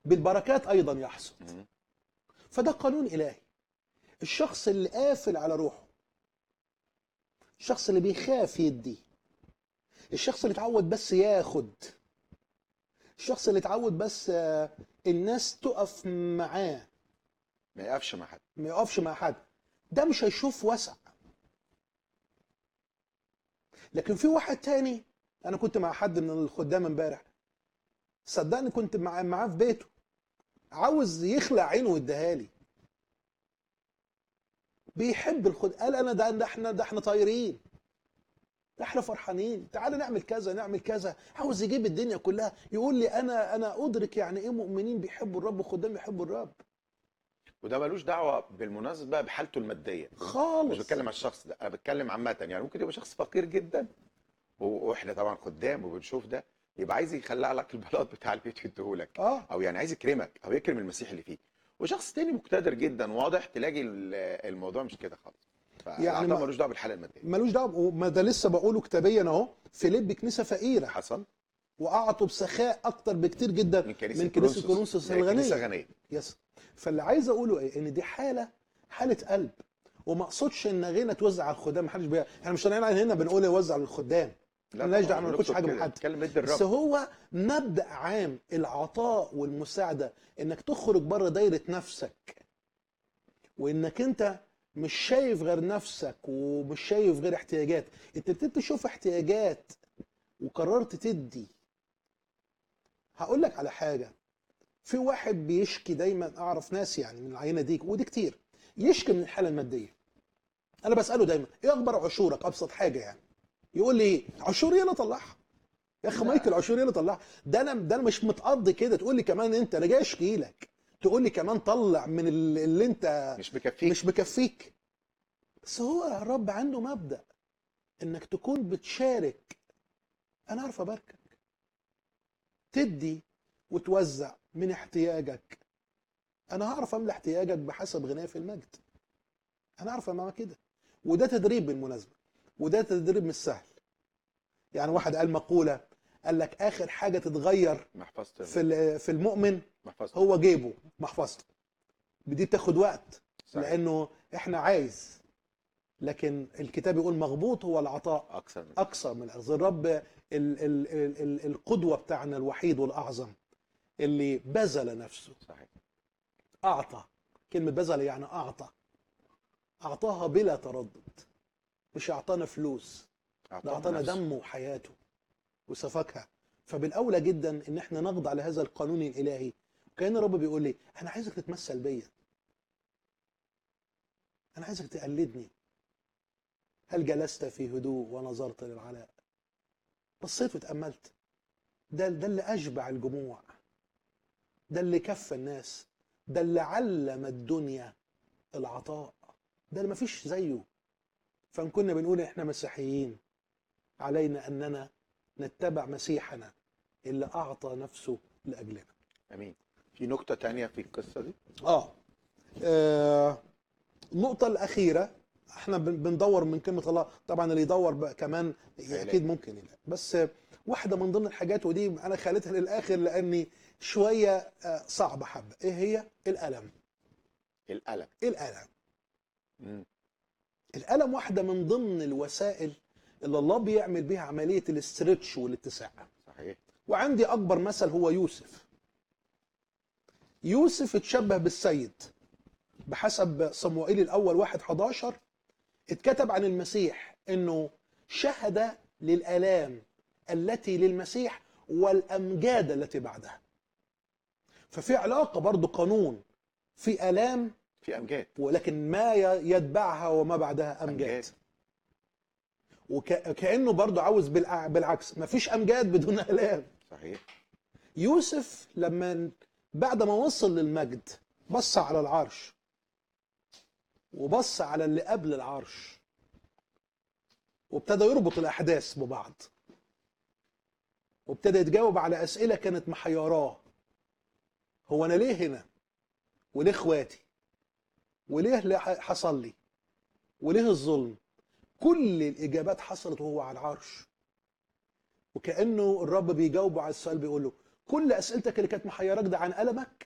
بالبركات ايضا يحصد مم. فده قانون الهي الشخص اللي قافل على روحه الشخص اللي بيخاف يدي الشخص اللي اتعود بس ياخد الشخص اللي اتعود بس آه، الناس تقف معاه ما يقفش مع حد ما يقفش مع حد ده مش هيشوف وسع لكن في واحد تاني انا كنت مع حد من الخدام امبارح صدقني كنت مع معاه في بيته عاوز يخلع عينه ويديها لي بيحب الخد قال انا ده, ده احنا ده احنا طايرين ده احنا فرحانين تعالى نعمل كذا نعمل كذا عاوز يجيب الدنيا كلها يقول لي انا انا ادرك يعني ايه مؤمنين بيحبوا الرب وخدام بيحبوا الرب وده ملوش دعوه بالمناسبه بحالته الماديه خالص مش بتكلم على الشخص ده انا بتكلم عامه يعني ممكن يبقى شخص فقير جدا و- واحنا طبعا خدام وبنشوف ده يبقى عايز يخلع لك البلاط بتاع البيت يديهولك اه او يعني عايز يكرمك او يكرم المسيح اللي فيه وشخص تاني مقتدر جدا واضح تلاقي ال- الموضوع مش كده خالص يعني يعني ما- ملوش دعوه بالحاله الماديه ملوش دعوه ما ده لسه بقوله كتابيا اهو فيليب كنيسه فقيره حصل واعطوا بسخاء اكتر بكتير جدا من كنيسه من كنيسه كورنثوس كنيسه الغنيه غنيه يس فاللي عايز اقوله ايه ان دي حاله حاله قلب وما اقصدش ان غنى توزع على الخدام محدش بيها احنا مش طالعين هنا بنقول يوزع للخدام ملناش دعوه ما ناخدش حاجه من حد نتكلم ندي بس الرب هو مبدا عام العطاء والمساعده انك تخرج بره دايره نفسك وانك انت مش شايف غير نفسك ومش شايف غير احتياجات انت ابتديت تشوف احتياجات وقررت تدي هقول لك على حاجه في واحد بيشكي دايما اعرف ناس يعني من العينه دي ودي كتير يشكي من الحاله الماديه انا بساله دايما ايه اخبار عشورك ابسط حاجه يعني يقول لي ايه عشوري يلا طلعها يا اخي لا. مايكل عشوري يلا طلعها ده انا ده انا مش متقضي كده تقول لي كمان انت انا جاي اشكي لك تقول لي كمان طلع من ال- اللي انت مش مكفيك مش مكفيك بس هو الرب عنده مبدأ انك تكون بتشارك انا عارف اباركك تدي وتوزع من احتياجك انا هعرف املى احتياجك بحسب غناية في المجد انا عارف اعمل كده وده تدريب بالمناسبة وده تدريب مش سهل يعني واحد قال مقولة قال لك اخر حاجة تتغير محفظه في ال- في المؤمن محفظه هو جيبه محفظته دي بتاخد وقت صحيح. لانه احنا عايز لكن الكتاب يقول مغبوط هو العطاء اكثر من اكثر من الاخذ الرب ال ال ال ال القدوه بتاعنا الوحيد والاعظم اللي بذل نفسه صحيح اعطى كلمه بذل يعني اعطى اعطاها بلا تردد مش اعطانا فلوس ده اعطانا نفسه. دمه وحياته وسفكها فبالاولى جدا ان احنا نخضع لهذا القانون الالهي وكان الرب بيقول لي انا عايزك تتمثل بيا انا عايزك تقلدني هل جلست في هدوء ونظرت للعلاء بصيت وتاملت ده ده اللي اشبع الجموع ده اللي كفى الناس ده اللي علم الدنيا العطاء ده اللي مفيش زيه فان كنا بنقول احنا مسيحيين علينا اننا نتبع مسيحنا اللي اعطى نفسه لاجلنا امين في نقطه تانية في القصه دي اه آه، النقطة الأخيرة احنا بن- بندور من كلمة الله طبعا اللي يدور بقى كمان هيلاقي. أكيد ممكن يلاقي بس آه، واحدة من ضمن الحاجات ودي أنا خليتها للآخر لأني شوية آه، صعبة حبة إيه هي؟ الألم الالم إيه الألم؟ مم. الألم واحدة من ضمن الوسائل اللي الله بيعمل بيها عملية الاسترتش والاتساع صحيح وعندي أكبر مثل هو يوسف يوسف اتشبه بالسيد بحسب صموئيل الأول واحد 11 اتكتب عن المسيح أنه شهد للآلام التي للمسيح والأمجاد التي بعدها ففي علاقة برضو قانون في آلام في امجاد ولكن ما ي- يتبعها وما بعدها أمجاد أمجاد. وكأنه برضو عاوز بالع- بالعكس مفيش أمجاد بدون آلام صحيح يوسف لما بعد ما وصل للمجد بص على العرش وبص على اللي قبل العرش وابتدى يربط الأحداث ببعض وابتدى يتجاوب على أسئلة كانت محيراه هو أنا ليه هنا وليه إخواتي وليه اللي ح- حصل لي وليه الظلم كل الإجابات حصلت وهو على العرش وكأنه الرب بيجاوبه على السؤال بيقول له كل أسئلتك اللي كانت محيراك ده عن ألمك